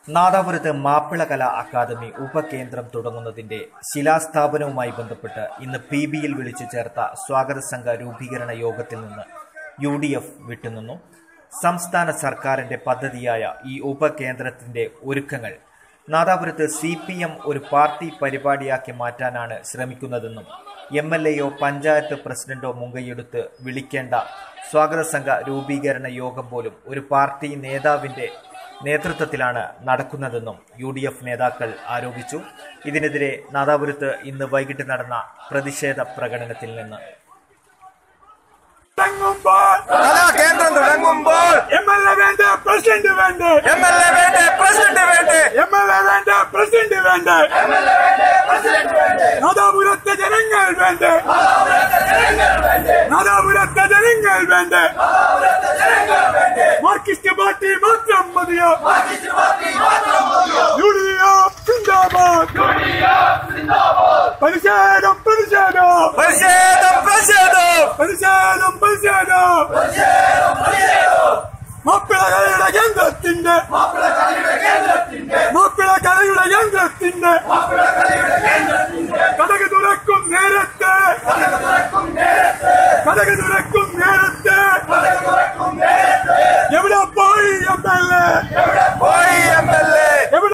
നാദാപുരത്ത് മാപ്പിള കലാ academy ഉപകേന്ദ്രം തുടങ്ങുന്നതിന്റെ ശിലാസ്ഥാപനവുമായി ബന്ധപ്പെട്ട് ഇന്ന് P ബിയിൽ വിളിച്ചു ചേർത്ത സ്വാഗത സംഘ രൂപീകരണ യോഗത്തിൽ നിന്ന് യു ഡി എഫ് വിട്ടുനിന്നു സംസ്ഥാന സർക്കാരിന്റെ പദ്ധതിയായ ഈ ഉപകേന്ദ്രത്തിന്റെ ഒരുക്കങ്ങൾ നാദാപുരത്ത് സി പി എം ഒരു പാർട്ടി പരിപാടിയാക്കി മാറ്റാനാണ് ശ്രമിക്കുന്നതെന്നും എം എൽ എയോ പഞ്ചായത്ത് പ്രസിഡന്റോ മുൻകൈയെടുത്ത് വിളിക്കേണ്ട സ്വാഗത സംഘ രൂപീകരണ യോഗം പോലും ഒരു പാർട്ടി നേതാവിന്റെ നേതൃത്വത്തിലാണ് നടക്കുന്നതെന്നും യു ഡി എഫ് നേതാക്കൾ ആരോപിച്ചു ഇതിനെതിരെ നാദാപുരത്ത് ഇന്ന് വൈകിട്ട് നടന്ന പ്രതിഷേധ പ്രകടനത്തിൽ നിന്ന് തുടങ്ങുമ്പോൾ കേന്ദ്രം തുടങ്ങുമ്പോൾ എം എൽ എ വേണ്ട പ്രസിഡന്റ് വേണ്ട എം എൽ എ വേണ്ടേ പ്രസിഡന്റ് വേണ്ടേ എം എൽ എ വേണ്ട പ്രസിഡന്റ് വേണ്ട നാദാപുരത്തെ ജനങ്ങൾ വേണ്ട നാദാപുരത്തെ ജനങ്ങൾ വേണ്ട മാർക്സിസ്റ്റ് പാർട്ടി മാത്രം മതിയോ യു ഡി എഫ് സിന്ദാബാദ് പ്രതിഷേധം പ്രതിഷേധം പ്രതിഷേധം പ്രതിഷേധം പ്രതിഷേധം പ്രതിഷേധം മാപ്പിള കലയുടെ കേന്ദ്രത്തിന്റെ മാപ്പിള കലയുടെ കേന്ദ്രത്തിന്റെ കടക് തുറക്കും നേരത്തെ കടക് തുറക്കും